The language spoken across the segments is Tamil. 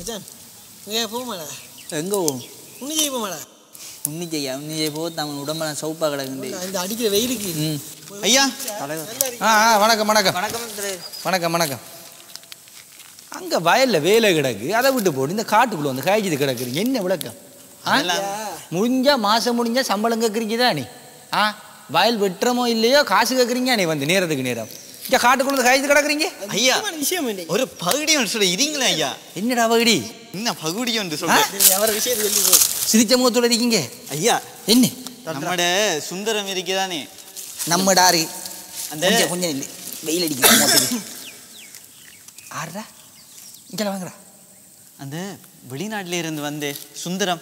மச்சான் இங்கே போமாடா எங்கே போகும் உன்னி ஜெய் போமாடா உன்னி செய்ய உன்னி செய்ய போது அவன் உடம்பெல்லாம் சவுப்பாக கிடக்குண்டு இந்த அடிக்கிற வெயிலுக்கு ம் ஐயா தலைவர் ஆ ஆ வணக்கம் வணக்கம் வணக்கம் தலைவர் வணக்கம் வணக்கம் அங்கே வயலில் வேலை கிடக்கு அதை விட்டு போட்டு இந்த காட்டுக்குள்ளே வந்து காய்ச்சிது கிடக்குறீங்க என்ன விளக்கம் ஆ முடிஞ்சா மாதம் முடிஞ்சா சம்பளம் கேட்குறீங்க தான் நீ ஆ வயல் வெட்டுறமோ இல்லையோ காசு கேட்குறீங்க நீ வந்து நேரத்துக்கு நேரம் இங்கே காட்டுக்குள்ள வந்து காய்ச்சி கிடக்குறீங்க ஐயா முக்கியமான விஷயம் இல்லை ஒரு பகுடி ஒன்று சொல்ல இருங்களேன் ஐயா என்னடா வகடி என்ன பகுடி ஒன்று சொல்ல அவர விஷயத்தை சொல்லி போ சிரிச்ச முகத்தோட இருக்கீங்க ஐயா என்ன நம்மட சுந்தரம் இருக்குதானே நம்ம டாரு அந்த கொஞ்சம் கொஞ்சம் இல்லை வெயில் அடிக்கிற மோட்டது ஆடுறா இங்கே வாங்குறா அந்த வெளிநாட்டுல இருந்து வந்தே சுந்தரம்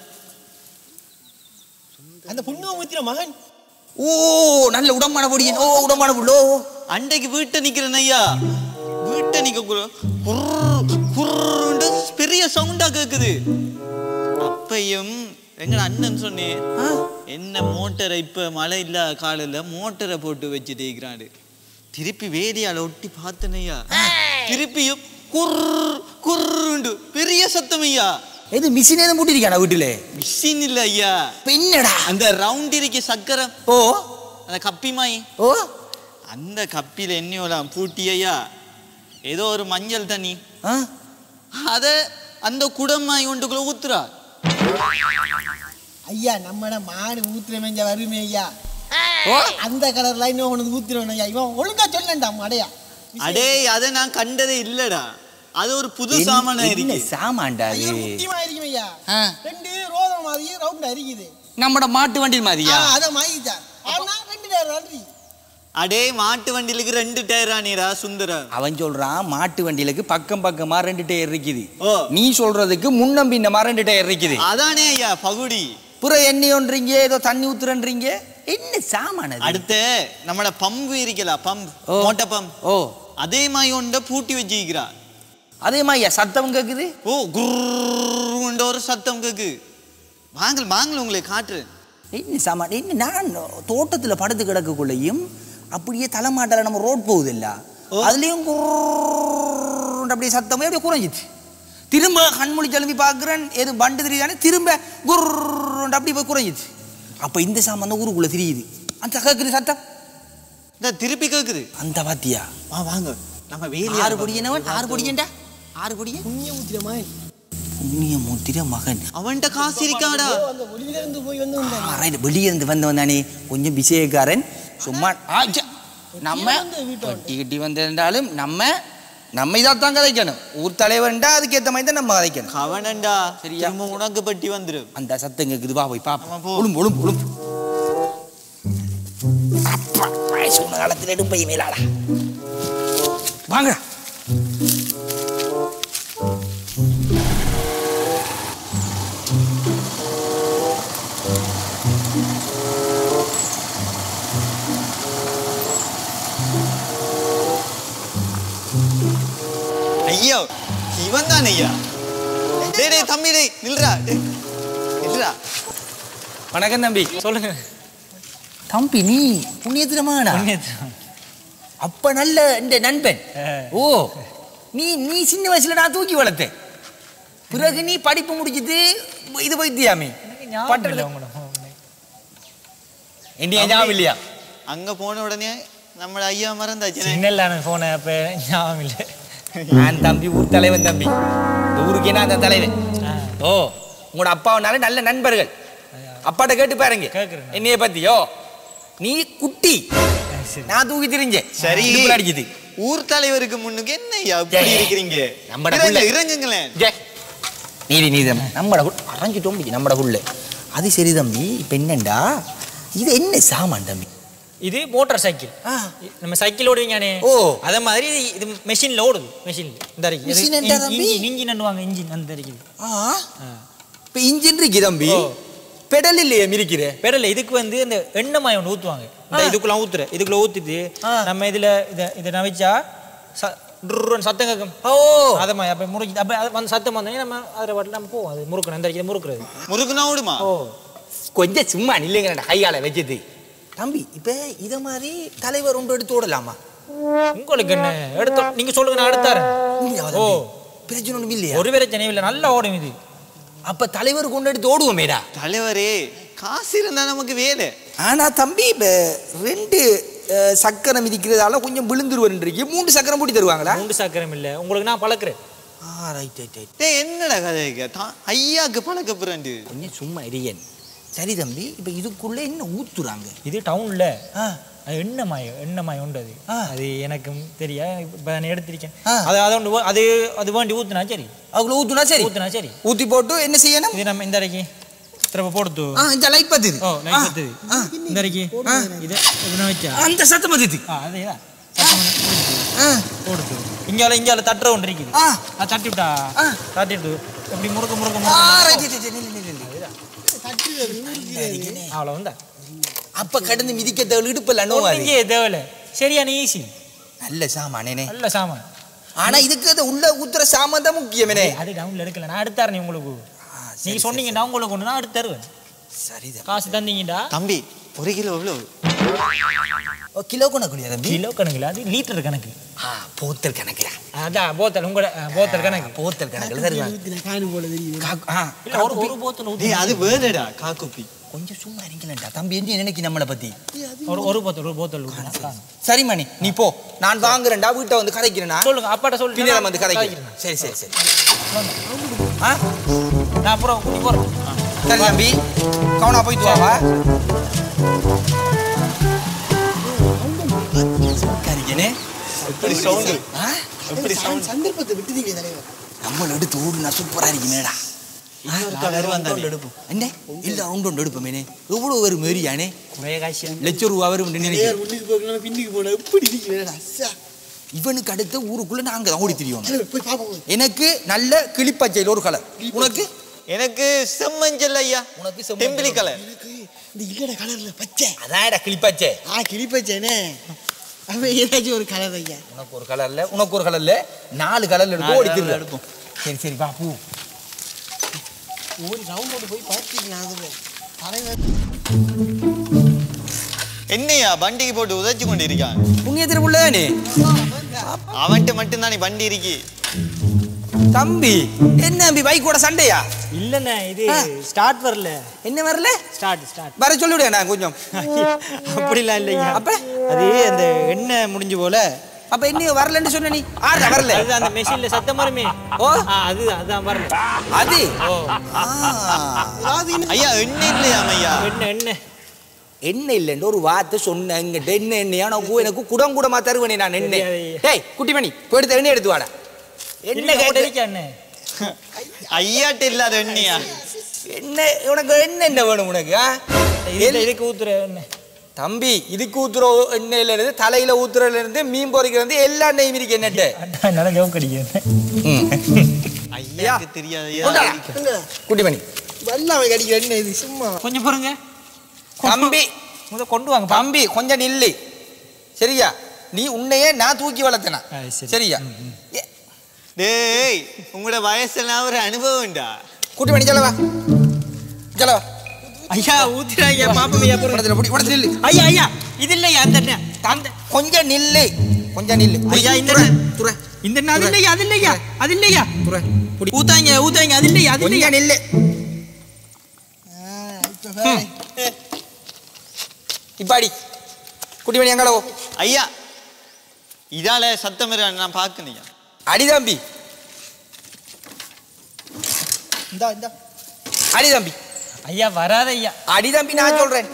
அந்த புண்ணுவமுத்திர மகன் ஓ நல்ல உடம்பான பொடியன் ஓ உடம்பான புள்ளோ அன்றைக்கு வீட்டை நிக்கிறேன் ஐயா வீட்டை நிக்க குரு- குர்ரு, குர்ருண்டு பெரிய சவுண்டா கேக்குது அப்பையும் எங்க அண்ணன் சொன்னேன் என்ன மோட்டரை இப்ப மழை இல்லாத காலையில மோட்டரை போட்டு வச்சுட்டு இருக்கிறாரு திருப்பி வேலியால ஒட்டி பார்த்தனையா திருப்பியும் குர்ரு குர்ருண்டு பெரிய சத்தம் ஐயா எது மிஷின் எதுவும் போட்டிருக்கானா வீட்டுல மிஷின் இல்ல ஐயா என்னடா அந்த ரவுண்ட் இருக்க சக்கரம் ஓ அந்த கப்பி மாய் ஓ அந்த கப்பில என்னையோலாம் பூட்டி ஐயா ஏதோ ஒரு மஞ்சள் தண்ணி ஆ அத அந்த குடமாய் ஒன்றுக்குள்ள ஊத்துறா ஐயா நம்மட மாடு ஊத்துற மேஞ்ச வருமே ஐயா ஓ அந்த கலர்ல இன்னும் கொண்டு ஊத்துறவன் ஐயா இவன் ஒழுங்கா சொல்லண்டா மடையா அடே அதை நான் கண்டதே இல்லடா அது ஒரு புது சாமான என்ன இருக்கு சாமான்டா ஐயா அது முக்கியமா இருக்கும் ஐயா ஆ. ரெண்டு ரோதம் மாதிரி ரவுண்டா இருக்குது நம்மட மாட்டு வண்டி ஆ, மாதிரியா அத மாயிட்டான் ஆனா ரெண்டு நேரம் நன்றி அடே மாட்டு வண்டிலுக்கு ரெண்டு டயர் ஆனிரா சுந்தரம் அவன் சொல்றான் மாட்டு வண்டியிலுக்கு பக்கம் பக்கமா ரெண்டு டயர் இருக்குது ஓ. நீ சொல்றதுக்கு முன்னம் பின்னமா ரெண்டு டயர் இருக்குது அதானே ஐயா பகுடி புற எண்ணி ஒன்றீங்க ஏதோ தண்ணி ஊத்துறன்றீங்க என்ன சாமான அடுத்து நம்மட பம்பு இருக்கல பம்ப் ஓ. மோட்டை பம்ப் ஓ அதே மாதிரி ஒன்றை பூட்டி வச்சிருக்கிறா அதே மாதிரி சத்தம் கேக்குது ஓ குருன்ற ஒரு சத்தம் கேக்கு வாங்கல் வாங்கல் உங்களை காட்டுறேன் என்ன சாமான் என்ன நான் தோட்டத்தில் படுத்து கிடக்கக்குள்ளேயும் அப்படியே தலைமாட்டால நம்ம ரோட் போகுது இல்ல அதுலேயும் குர்ன்னு அப்படியே சத்தமே அப்படியே குறைஞ்சிச்சு திரும்ப கண்மொழி கிளம்பி பார்க்குறேன் எது பண்டு தெரியுதானே திரும்ப குர்ன்னு அப்படி போய் குறைஞ்சிச்சு அப்போ இந்த சாமான் தான் ஊருக்குள்ளே தெரியுது அந்த கேட்குது சத்தம் இந்த திருப்பி கேக்குது அந்த பாத்தியா வா வாங்க நம்ம வேலி ஆறு பொடியனவன் ஆறு பொடியன்டா ஆறு பொடியன் புண்ணிய ஊத்திர மகன் புண்ணிய முத்திர மகன் அவன்கிட்ட காசு இருக்காடா அந்த ஒளியில இருந்து போய் வந்து வந்தான் ஆ, right. வெளியே இருந்து வந்தவன் தானே கொஞ்சம் விஷயக்காரன் சும்மா ஆச்சா. நம்ம கட்டி கட்டி வந்திருந்தாலும் நம்ம நம்ம இதாத்தான் கதைக்கணும் ஊர் தலைவன்டா அதுக்கேற்ற மாதிரி தான் நம்ம கதைக்கணும் கவனண்டா சரியா? திரும்ப உனக்கு பட்டி வந்துடும் அந்த சத்தம் கேக்குது வா போய் ஆமா, பாப்போம் போ. ஒழும்பு ஒழும்பு ஒழும்பு அப்பா வயசு உன காலத்தில் எடுப்பை மேலாடா வாங்கடா ஐயோ இவன் தான் ஐயா டேய் டேய் தம்பி டேய் நில்றா டேய், நில்றா வணக்கம் தம்பி சொல்லுங்க தம்பி நீ புண்ணியத்திரமாடா அப்ப நல்ல இந்த நண்பன் ஓ நீ நீ சின்ன வயசுல நான் தூக்கி வளர்த்தேன் பிறகு நீ படிப்பு முடிச்சிட்டு இது வைத்தியாமே ஞாபகம் இல்லை உங்களோட என்னைய ஞாபகம் இல்லையா அங்க போன உடனே நம்ம ஐயா மறந்தாச்சு சின்னல போன அப்ப ஞாபகம் இல்லை நான் தம்பி ஊர் தலைவன் தம்பி இந்த ஊருக்கு என்ன அந்த தலைவன் ஓ உங்களோட அப்பாவனால நல்ல நண்பர்கள் அப்பாட்ட கேட்டு பாருங்க கேக்குறேன். என்னைய பத்தியோ நீ குட்டி சரி. நான் தூக்கி திரிஞ்ச சரி இடுப்புல அடிக்குது ஊர் தலைவருக்கு முன்னுக்கு என்ன ஐயா இப்படி ஏய், இருக்கிறீங்க நம்மட இறங்கு, புள்ள. இறங்குங்களேன் ஜே நீதி நீதம் நம்மட குள் அரைஞ்சிட்டோம் முடியும் நம்மட குள்ள அது சரி தம்பி இப்போ என்னண்டா இது என்ன சாமான் தம்பி இது மோட்டார் சைக்கிள் ஆ. நம்ம சைக்கிள் ஓடுவீங்கண்ணே ஓ. அதே மாதிரி இது மெஷின்ல ஓடுது மெஷின்ல இந்த இருக்கு இது Machine என்றா இன்- தம்பி? இன்ஜின் இன்ஜின் என்னுவாங்க இன்ஜின் அந்த இருக்குது ஆ இப்போ இன்ஜின் இருக்கு தம்பி ஓ. பெடல் இல்லையே மிரிக்கிற பெடல இதுக்கு வந்து இந்த எண்ணெய் மாயம் ஒன்று ஊற்றுவாங்க இந்த இதுக்குள்ள ஊத்துற இதுக்குள்ள ஊத்திட்டு ஆ. நம்ம இதுல இதை இதை நவைச்சா ச- டுர்ருன்னு சத்தம் கேட்கும் ஓ அதை மாதிரி அப்போ முறுக்கி அப்போ அது வந்து சத்தம் வந்தோடனே நம்ம அதில் பாட்டில் நம்ம போவோம் அது முறுக்கணும் அந்த இதை முறுக்குறது முருகுனா ஓடுமா ஓ கொஞ்சம் சும்மா நில்லுங்கடா கையால வச்சது தம்பி இப்போ இத மாதிரி தலைவர் ஒன்று எடுத்து ஓடலாமா உங்களுக்கு என்ன எடுத்தோம் நீங்க சொல்லுங்க நான் எடுத்தாரேன் உண்மையாவா ஓ தம்பி? பிரச்சனை ஒன்றும் இல்லையா ஒரு பிரச்சனையும் இல்லை நல்லா ஓடும் இது அப்ப தலைவர் கொண்டு எடுத்து ஓடுவோமேடா தலைவரே காசு இருந்தா நமக்கு வேலை ஆனா தம்பி இப்ப ரெண்டு அஹ், சக்கரம் மிதிக்கிறதால கொஞ்சம் விழுந்துருவன்றீங்க மூன்று சக்கரம் போட்டு தருவாங்களா மூன்று சக்கரம் இல்லை உங்களுக்கு நான் பழக்கிறேன் ஆ ரைட் ரைட் ரைட் டேய் என்னடா கதை தான் ஐயாக்கு பழக்க பிறண்டு கொஞ்சம் சும்மா இரியன் சரி தம்பி இப்ப இதுக்குள்ள என்ன ஊத்துறாங்க இது டவுன்ல ஆ அது எண்ணெய் மாயம் எண்ணெய் மாயம் உண்டு அது ஆ. அது எனக்கும் தெரியா இப்போ நான் எடுத்திருக்கேன் ஆ. அது அதை ஒன்று அது அது வேண்டி ஊத்துனா சரி அதுக்குள்ள ஊத்துனா சரி ஊத்துனா சரி ஊத்தி போட்டு என்ன செய்யணும் இது நம்ம இந்த அறைக்கு திரும்ப போடுத்து ஆ இந்த லைட் பத்துது ஓ நைட் பத்துது இந்த அறைக்கு இது இது வச்சா அந்த சத்தம் பத்துது ஆ அதேதான் ஆ போடுத்து இங்கால இங்கால தட்டுற ஒன்று இருக்குது ஆ அது தட்டி விட்டா ஆ. தட்டிட்டு எப்படி முறுக்க முறுக்க ஆ முறுக்க ரைட் ரைட் ரைட், நில்லு, நில்லு, நில்லு. அவ்வளோ வந்தா அப்ப கடந்து மிதிக்க தேவை இடுப்பல நோவாது இங்கே தேவையில்ல சரியான ஈஸி நல்ல சாமானே நல்ல சாமான் ஆனா இதுக்கு அது உள்ள ஊத்துற சாமான் தான் முக்கியமே அது டவுன்ல எடுக்கல நான் எடுத்தாரேன் உங்களுக்கு நீங்க சொன்னீங்கன்னா உங்களுக்கு ஒன்று நான் எடுத்து தருவேன் சரிதான் காசு தந்தீங்கடா தம்பி ஒரு கிலோ எவ்வளோ ஓ கிலோ கணக்குலையா தம்பி கிலோ கணக்குல அது லிட்டர் கணக்கு ஆ போத்தல் கணக்குல அதான் போத்தல் உங்களோட அஹ், போத்தல் கணக்கு போத்தல் கணக்குல தருவாங்க காணு போல தெரியும் காக்கு- ஆ, இல்ல ஒரு ஒரு போத்தல் ஊத்தி டேய் அது வேறடா காக்குப்பி கொஞ்சம் சும்மா இருக்கலண்டா தம்பி என்ன நினைக்கி நம்மளை பத்தி ஒரு ஒரு போத்தல் ஒரு போத்தல் ஊத்தினா காணும். சரி மணி நீ போ நான் வாங்குறேன்டா வீட்டை வந்து கதைக்கிறேனா சொல்லுங்க அப்பாட்ட சொல்லுங்க பின்னால வந்து கதைக்கிறேன் சரி சரி சரி ஆ நான் அப்புறம் கூட்டி போறேன் சரி தம்பி கவனா போயிட்டு வாவா கரிக்கனே எப்படி சவுண்டு ஆ எப்படி சவுண்ட் சந்தர்ப்பத்தை விட்டுதீங்க தலைவர் நம்மள எடுத்து ஓடுனா சூப்பரா இருக்குமேடா இன்னொருக்கா வருவான் தானே என்ன இல்ல ரவுண்ட் ஒன்று எடுப்போமேனே எவ்வளவு வரும் மேரியானே குறைய காசு லட்சம் ரூபா வரும் நினைக்கிறேன் தலைவர் முன்னுக்கு போகணும் பின்னுக்கு போகணும் எப்படி இருக்கிறேடா அஸ்ஸா. இவனுக்கு அடுத்து ஊருக்குள்ள நாங்க தான் ஓடி திரியோம் தலைவர் போய் பாப்போம் எனக்கு நல்ல கிளிப்பச்சையில் ஒரு கலர் உனக்கு எனக்கு செம்மஞ்சள் ஐயா உனக்கு டெம்பிளி கலர் எனக்கு இந்த இல்லட கலர்ல பச்சை அதான்டா கிளிப்பச்சை ஆ கிளிப்பச்சேனே அவன் ஏதாச்சும் ஒரு கலர் ஐயா உனக்கு ஒரு கலர்ல உனக்கு ஒரு கலர்ல நாலு கலர்ல எடுத்து நாலு ஓடி colourல திரியோம் எடுப்போம். சரி சரி வா பூ ஒரு ரவுண்டோட போய் பார்த்துக்கலாம் அதுல தலைவர் என்னையா வண்டிக்கு போட்டு உதைச்சு கொண்டு இருக்கான் புண்ணியத்தில் உள்ளதானே அவன்கிட்ட மட்டும்தான் நீ வண்டி இருக்கி தம்பி என்ன தம்பி பைக்கோட சண்டையா இல்லண்ணே இது ஸ்டார்ட் வரல என்ன வரல ஸ்டார்ட் ஸ்டார்ட் வர சொல்லிவிடுயா நான் கொஞ்சம் அப்படிலாம் இல்லைங்க அப்ப? அது அந்த எண்ணெய் முடிஞ்சு போல அப்ப என்ன வரலன்னு சொன்ன நீ ஆறுடா வரல அது அந்த மெஷின்ல சத்தம் வருமே ஓ. ஆ, அது அதான் வரல அது ஓ ஆ. ஐயா எண்ணெய் இல்லையாம் ஐயா எண்ணெய் எண்ணெய் என்ன இல்லைன்னு ஒரு வார்த்தை சொன்னேன் எங்கிட்ட என்ன எண்ணெயா நான் உ- எனக்கு குடம் குடமா தருவேனே நான் எண்ணெய் தெரியாது. டேய் குட்டிமணி போய் எடுத்து எண்ணெய் எடுத்து வாடா என்ன என்ன போட்டு கேட்டு இருக்கா எண்ணெய் ஐயாட்ட இல்லாத எண்ணெயா என்ன உனக்கு என்ன என்ன வேணும் உனக்கு ஆ? இதுல இதுக்கு ஊத்துற எண்ணெய் தம்பி இதுக்கு ஊத்துற எண்ணெயில இருந்து தலையில ஊத்துறதுல இருந்து மீன் பொறிக்கிறது இருந்து எல்லா எண்ணெயும் இருக்கு என்னட்டு அதான் என்னால ஜோக் அடிக்கிறேன் ஐயாக்கு தெரியாது ஐயா கொண்டா. குட்டிமணி வல்லாம கடிக்கிற என்ன இது சும்மா கொஞ்சம் பாருங்க தம்பி முத கொண்டு வாங்க பா. தம்பி கொஞ்சம் நில்லு சரியா நீ உன்னையே நான் தூக்கி வளர்த்தனா ஆ, சரி. சரியா ஏ, டேய் உங்களோட வயசுலாம் ஒரு அனுபவம்டா குட்டிமணி செலவா செலவா ஐயா ஊத்துறாங்க பாப்போம் ஐயா பாருங்க. உடத்துல புடி உடத்துல நில்லு ஐயா ஐயா இது இல்லையா அந்த எண்ணெய் அந்த கொஞ்சம் நில்லு கொஞ்சம் நில்லு ஐயா, இந்த துரை, எண்ணெய். துரை, இந்த எண்ணெய் அது இல்லையா அது இல்லையா அது இல்லையா துரை, புடி. ஊத்தாங்க ஊத்தாங்க அது இல்லையா அது இல்லையா கொஞ்சம் நில்லு இப்ப பாரு. இப்பாடி குட்டிமணி எங்களோ ஐயா இதால சத்தம் இருக்கான்னு நான் பார்க்கணையா அடி தம்பி இந்தா இந்தா அடி தம்பி ஐயா வராத ஐயா அடி தம்பி நான் சொல்றேன்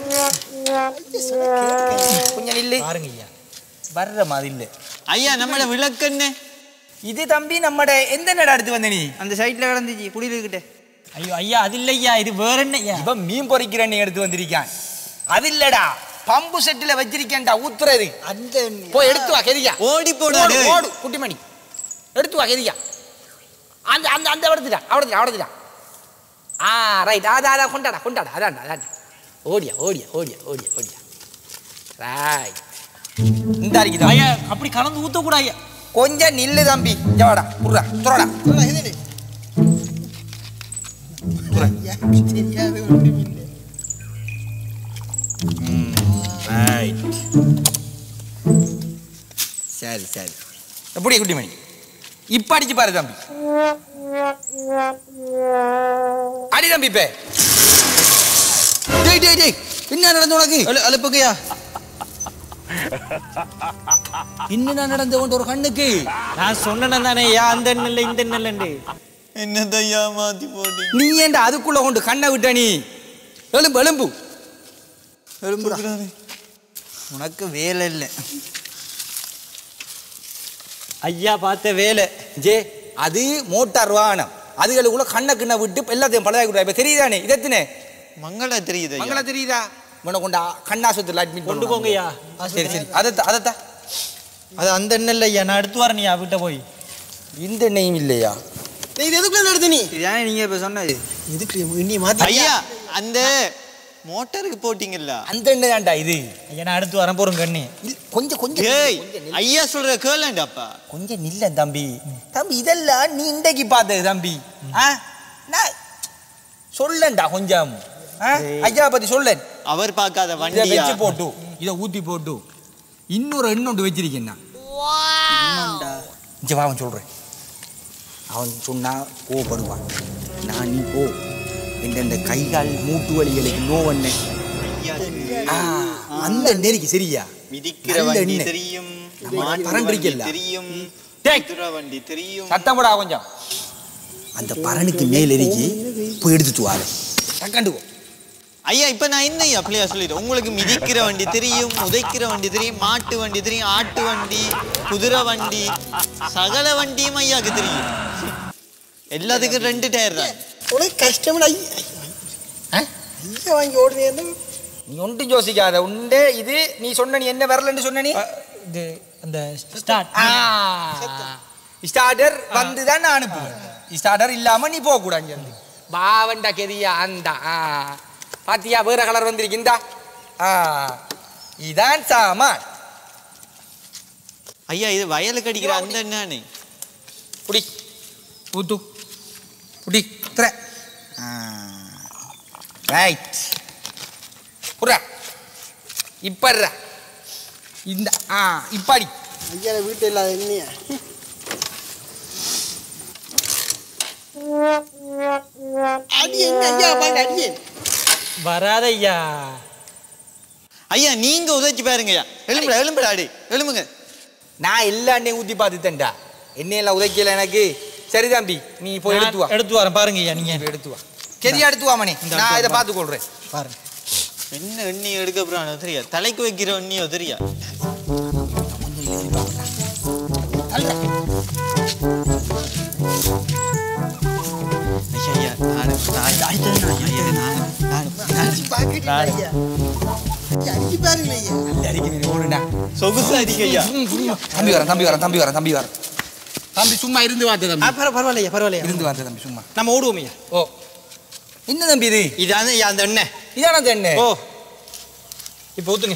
கொஞ்சம் நில்லு பாருங்க ஐயா வர்ற மாதிரி இல்ல ஐயா நம்மளோட விளக்கண்ணே இது தம்பி நம்மட எந்த நட எடுத்து வந்த நீ அந்த சைட்ல கிடந்துச்சு குடியிருக்கிட்ட ஐயோ ஐயா அது இல்லையா இது வேற என்ன ஐயா இவன் மீன் பொறிக்கிற நீ எடுத்து வந்திருக்கான் அது இல்லடா பம்பு செட்டில் வச்சிருக்கேன்டா ஊத்துறது அந்த போய் எடுத்து வா கெதியா ஓடி போடா ஓடு, டேய். ஓடு குட்டிமணி எடுத்து வா கெதியா அந்த அந்த அந்த அவடத்துடா அவடத்துடா அவடத்துடா ஆ ரைட் அதான் அதான் கொண்டாடா கொண்டாடா அதான்டா அதான்டா ஓடியா ஓடியா ஓடியா ஓடியா ஓடியா ரைட் இந்த அடிக்குதா ஐயா அப்படி கலந்து ஊத்த கூட ஐயா கொஞ்சம் நில்லு தம்பி ஜவாடா புர்ரா துறடா சொல்றா, இது நீ. எனக்கு தெரியாத ஒன்றும் இல்லை ரைட் சரி சரி எப்படி குட்டிமணி இப்ப அடிச்சு பாரு தம்பி அடி தம்பி இப்ப டேய் டேய் டேய் என்ன நடந்து உனக்கு அழுப்புங்கய்யா என்ன நடந்து உன் ஒரு கண்ணுக்கு நான் சொன்னேன் தானே ஐயா அந்த நெல்ல இந்த நெல்லண்டு என்னதையா மாத்தி போட்டி நீ ஏன்டா அதுக்குள்ள கொண்டு கண்ணை விட்ட நீ எலும்பு எலும்பு உனக்கு வேலை இல்லை ஐயா பார்த்த வேலை ஜே அது மோட்டார் வாகனம் அதுகளுக்குள்ள கண்ணை கிண்ண விட்டு எல்லாத்தையும் பழுதாக்கி விட்டா இப்ப தெரியுதானே இதத்தினே மங்கள தெரியுது மங்களா தெரியுதா உன்னை கொண்டு கண்ணாசுத்திரத்தில் அட்மிட் கொண்டு போங்க ஐயா சரி சரி அதத்தா அதத்தா அது அந்த நெல்ல ஐயா நான் எடுத்து வரேன் ஐயா வீட்டை போய் இந்த நெய்ம் இல்லையா நீ இது எதுக்குள்ள நடத்து நீ இதானே நீங்க இப்ப சொன்னது எதுக்கு நீ மாத்தி ஐயா அந்த மோட்டாருக்கு போட்டீங்கல்ல அந்த எண்ணெய் தான்டா இது ஐயா நான் எடுத்து வரேன் போறேன் கண்ணி இல்ல, கொஞ்சம் கொஞ்சம் ஏய் கொஞ்சம் நில்லு. ஐயா சொல்ற கேளண்டாப்பா கொஞ்சம் நில்ல தம்பி தம்பி இதெல்லாம் நீ இன்றைக்கு பார்த்தது தம்பி ஆ நான் சொல்லண்டா கொஞ்சம் ஆ? ஐயா பத்தி சொல்லேன் அவர் பார்க்காத இதை வண்டியா வச்சு போட்டு இதை ஊத்தி போட்டு இன்னொரு எண்ணொண்டு வச்சிருக்கேன் நான் இங்க வா, அவன் சொல்றேன் அவன் சொன்னா கோவப்படுவான் நான் நீ போ இந்த கை கால் மூட்டு வலிகளுக்கு நோவண்ணே அந்த நெறிக்கு சரியா மிதிக்கிற நல்ல வண்டி எண்ணெய். தெரியும் நம்ம மாட்டு பறண்டிருக்கல்ல. வண்டி தெரியும் டேய். குதிரை வண்டி தெரியும் சத்தம் போடா கொஞ்சம் அந்த பரனுக்கு மேல் எரிக்கி போய் எடுத்துட்டு வாரு டக்காண்டு போ. ஐயா இப்ப நான் என்ன ஐயா பிள்ளையா சொல்லிடுறேன் உங்களுக்கு மிதிக்கிற வண்டி தெரியும் உதைக்கிற வண்டி தெரியும் மாட்டு வண்டி தெரியும் ஆட்டு வண்டி குதிரை வண்டி சகல வண்டியும் ஐயாக்கு தெரியும் எல்லாத்துக்கும் ரெண்டு டயர் தான் உனக்கு கஷ்டம் ஐயா ஆ? ஐயா வாங்கி ஓடுனே நீ ஒன்றும் யோசிக்காத உண்டே இது நீ சொன்ன நீ என்ன வரலன்னு சொன்ன நீ இது அந்த ஸ்டார்ட் ஸ்டார்டர் வந்து தான் நான் அனுப்புவேன் ஸ்டார்டர் இல்லாம நீ போக கூடாது இங்க பாவண்டா கெதியா அந்த ஆ பாத்தியா வேற கலர் வந்திருக்கு இந்தா ஆ இதான் சாமான் ஐயா இது வயலுக்கு அடிக்கிற அந்த என்னன்னு புடி ஊத்து புடி திர ரைட் புறா இப்பறா இந்த ஆ இப்படி ஐயா வீட்டு இல்லாத என்னையா அடி என்ன ஐயா பாங்க அடியே வராத ஐயா ஐயா நீங்க உதைச்சு பாருங்க ஐயா எலும்புடா எலும்புடா அடி எலும்புங்க நான் எல்லா எண்ணெயும் ஊத்தி பார்த்துட்டேன்டா எண்ணெயெல்லாம் உதைக்கல எனக்கு சரி தம்பி நீ போய் எடுத்து வா நான் எடுத்து வரேன் பாருங்க ஐயா நீங்க போய் எடுத்து வா கெதியா எடுத்து வா மணி நான் இதை பார்த்து கொள்றேன் பாருங்க என்ன எண்ணெய் எடுக்க போறானோ தெரியா தலைக்கு வைக்கிற எண்ணெயோ தெரியா ஐயா, ஐயா, நானு- நான் அடுத்தது நான், ஐயா, நான், நான், நான். அடிச்சு பாக்கெட் ஐயா ஐயா, அடிச்சு பாருங்க ஐயா அடிக்க ஓடுனா சொகுசு அடிக்க ஐயா தம்பி வரேன் தம்பி வரேன் தம்பி வரேன் தம்பி வரேன் தம்பி சும்மா இருந்து வாத்த தம்பி பரவாயில்ல ஐயா பரவாயில்ல இருந்து வாத்த தம்பி சும்மா நம்ம ஓடுவோம் ஐயா ஓ என்ன தம்பி இது இதான ஐயா அந்த எண்ணெய் இதான அந்த எண்ணெய் ஓ இப்போ ஊத்துங்க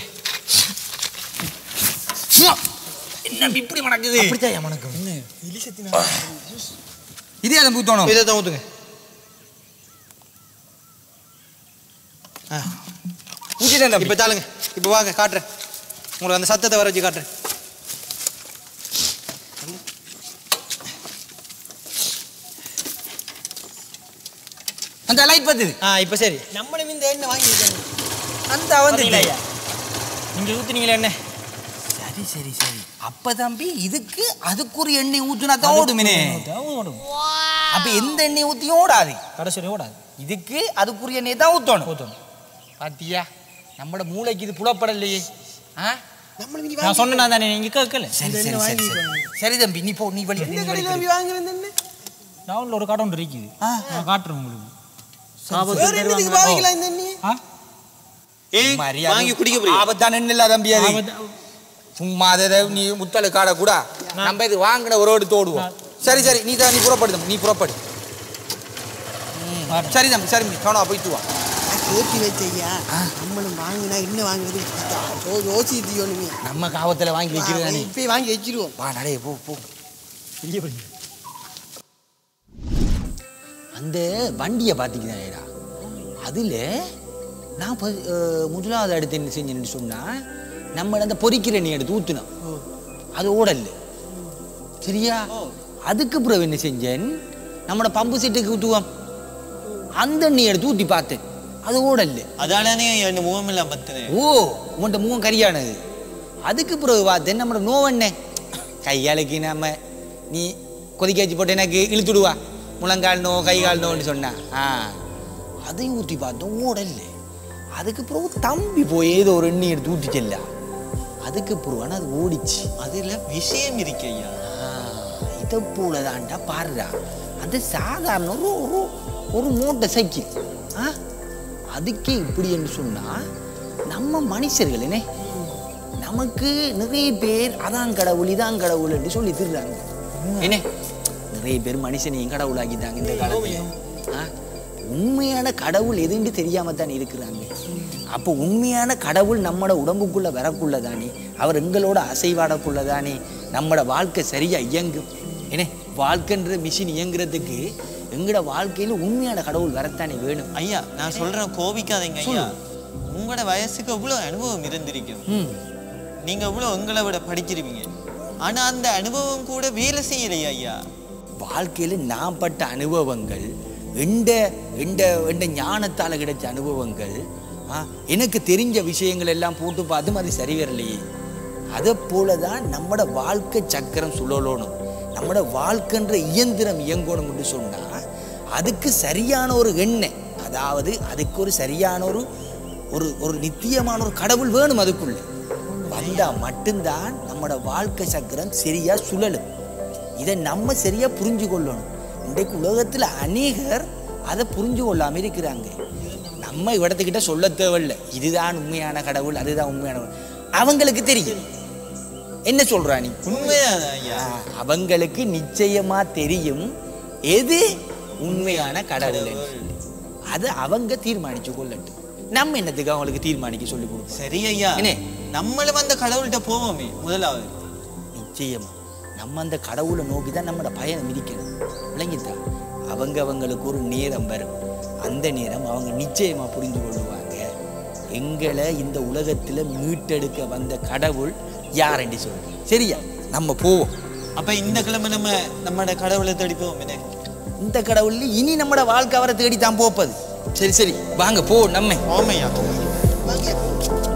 என்ன இப்படி மணக்குது அப்படித்தான் ஐயா வணக்கம் இதே அதை ஊத்தணும் இதை தான் ஊத்துங்க ஊத்திட்டேன் தம்பி இப்போ தாளுங்க இப்போ வாங்க காட்டுறேன் உங்களுக்கு அந்த சத்தத்தை வர வச்சு காட்டுறேன் அந்த லைட் பத்துது ஆ இப்போ சரி நம்மளும் இந்த எண்ணெய் வாங்கியிருக்காங்க அந்த வந்தீங்களா வந்து ஐயா நீங்க ஊத்துனீங்களா என்ன சரி சரி சரி அப்ப தம்பி இதுக்கு அதுக்குரிய எண்ணெய் ஊத்துனா தான் ஓடுமினே ஓடும் அப்ப எந்த எண்ணெய் ஊத்தியும் ஓடாது கடைசி ஓடாது இதுக்கு அதுக்குரிய எண்ணெய் தான் ஊத்தணும் ஊத்தணும் பாத்தியா நம்மட மூளைக்கு இது புலப்படலையே ஆ நம்மளும் இனி நான் சொன்னேன் தானே நீங்க கேட்கல சரி சரி சரி சரி சரி தம்பி நீ போ நீ வழி நீ எந்த வழி கடையில் நம்பி வாங்குறது என்ன டவுன்ல ஒரு கடை ஒன்று இருக்குது நான் காட்டுறேன் உங்களுக்கு வேற என்னதுக்கு வாங்கிக்கலாம் இந்த எண்ணெய் ஆ ஏய் மரியாதை. வாங்கி குடிக்க போறியா ஆபத்தான எண்ணெய் இல்ல தம்பி அது ஆபத்து- சும்மா அதை நீ முத்தல காட கூட நம்ம இது வாங்கின ஒரு ஓடு தோடுவோம் சரி சரி நீ தான் நீ புறப்படு தம்பி, நீ புறப்படு ம், சரி தம்பி சரி தம்பி கவனம் போயிட்டு வா நான் கேட்டு வச்சையா நம்மளும் வாங்கினா என்ன வாங்குறது யோ- யோசித்து யோனுமே நம்ம காவத்துல வாங்கி வைக்கிறது நீ இப்போ வாங்கி வச்சிருவோம் வா நடே போ போ அந்த வண்டியை பார்த்திக்கிறேன்டா அதில் நான் இப்போ முதலாவது அடுத்து என்ன செஞ்சேன்னு சொன்னால் நம்ம அந்த பொறிக்கிற நீ எடுத்து ஊற்றினோம் அது ஓடல சரியா அதுக்கு பிறகு என்ன செஞ்சேன் நம்மட பம்பு செட்டுக்கு ஊற்றுவோம் அந்த நீ எடுத்து ஊற்றி பார்த்தேன் அது ஓடல்ல அதானே என் முகம் எல்லாம் பத்துனேன் ஓ உன்கிட்ட முகம் கரியானது அதுக்கு பிறகு பார்த்தேன் நம்மட நோவண்ணே கையாளுக்கு நாம நீ கொதிக்க வச்சு போட்டு எனக்கு இழுத்துடுவா முழங்கால் நோ கை கால் நோன்னு சொன்னா ஆ அதையும் ஊற்றி பார்த்தோம் ஓடல்ல அதுக்கு பிறகு தம்பி போய் ஏதோ ஒரு எண்ணெய் எடுத்து ஊற்றிச்சல்ல அதுக்கு பிறகு ஆனா அது ஓடிச்சு அதுல விஷயம் இருக்கு ஐயா இதை போல தான்டா பாருடா அது சாதாரண ஒரு ஒரு ஒரு மூட்டை சைக்கிள் ஆ அதுக்கே இப்படி என்று சொன்னா நம்ம மனுஷர்கள் என்ன நமக்கு நிறைய பேர் அதான் கடவுள் இதான் கடவுள் என்று சொல்லி திருறாங்க என்ன நிறைய பேர் மனுஷனையும் கடவுளாக்கிட்டாங்க இந்த காலத்துல ஆ? உண்மையான கடவுள் எதுன்னு தெரியாம தான் இருக்கிறாங்க அப்போ உண்மையான கடவுள் நம்மட உடம்புக்குள்ள வரக்குள்ள தானே அவர் எங்களோட அசைவாடக்குள்ள தானே நம்மட வாழ்க்கை சரியா இயங்கும் என்ன வாழ்க்கைன்ற மிஷின் இயங்குறதுக்கு எங்களோட வாழ்க்கையில உண்மையான கடவுள் வரத்தானே வேணும் ஐயா நான் சொல்றேன் கோபிக்காதீங்க ஐயா உங்களோட வயசுக்கு எவ்வளவு அனுபவம் இருந்திருக்கும் ம் நீங்க எவ்வளவு எங்களை விட படிச்சிருப்பீங்க ஆனா அந்த அனுபவம் கூட வேலை செய்யலையா ஐயா வாழ்க்கையில் நான் பட்ட அனுபவங்கள் எந்த எந்த எந்த ஞானத்தால் கிடைச்ச அனுபவங்கள் ஆ, எனக்கு தெரிஞ்ச விஷயங்கள் எல்லாம் போட்டு பார்த்தும் அது சரி வரலையே அதை போல தான் நம்மட வாழ்க்கை சக்கரம் சுழலணும் நம்மட வாழ்க்கைன்ற இயந்திரம் இயங்கணும்னு சொன்னால் அதுக்கு சரியான ஒரு எண்ணெய் அதாவது அதுக்கு ஒரு சரியான ஒரு ஒரு ஒரு நித்தியமான ஒரு கடவுள் வேணும் அதுக்குள்ள வந்தா மட்டும்தான் நம்மட வாழ்க்கை சக்கரம் சரியா சுழலும் இதை நம்ம சரியா புரிஞ்சு கொள்ளணும் இன்றைக்கு உலகத்துல அநேகர் அதை புரிஞ்சு கொள்ளாம இருக்கிறாங்க நம்ம இடத்துக்கிட்ட சொல்ல தேவையில்ல இதுதான் உண்மையான கடவுள் அதுதான் உண்மையான கடவுள். அவங்களுக்கு தெரியும் என்ன சொல்றா நீ உண்மையாதான் ஐயா ஆ, அவங்களுக்கு நிச்சயமா தெரியும் எது உண்மையான கடவுள் அது அவங்க தீர்மானிச்சு கொள்ளட்டும் நம்ம என்னத்துக்கு அவங்களுக்கு தீர்மானிக்க சொல்லி கொடுப்போம் சரி ஐயா என்ன? நம்மளும் அந்த கடவுள்கிட்ட போவோமே முதலாவது நிச்சயமா நம்ம அந்த கடவுளை நோக்கி தான் நம்மளோட பயணம் இருக்கணும் விளங்கிட்டா அவங்க அவங்களுக்கு ஒரு நேரம் வரும் அந்த நேரம் அவங்க நிச்சயமா புரிந்து கொள்ளுவாங்க எங்களை இந்த உலகத்துல மீட்டெடுக்க வந்த கடவுள் யாரென்று சொல்லு சரியா நம்ம போவோம் அப்ப இந்த கிழமை நம்ம நம்மட கடவுளை தேடி போவோம் என்ன இந்த கடவுள் இனி நம்மட வாழ்க்கை அவரை தேடி தான் போப்பது சரி சரி வாங்க போ நம்ம ஓமையா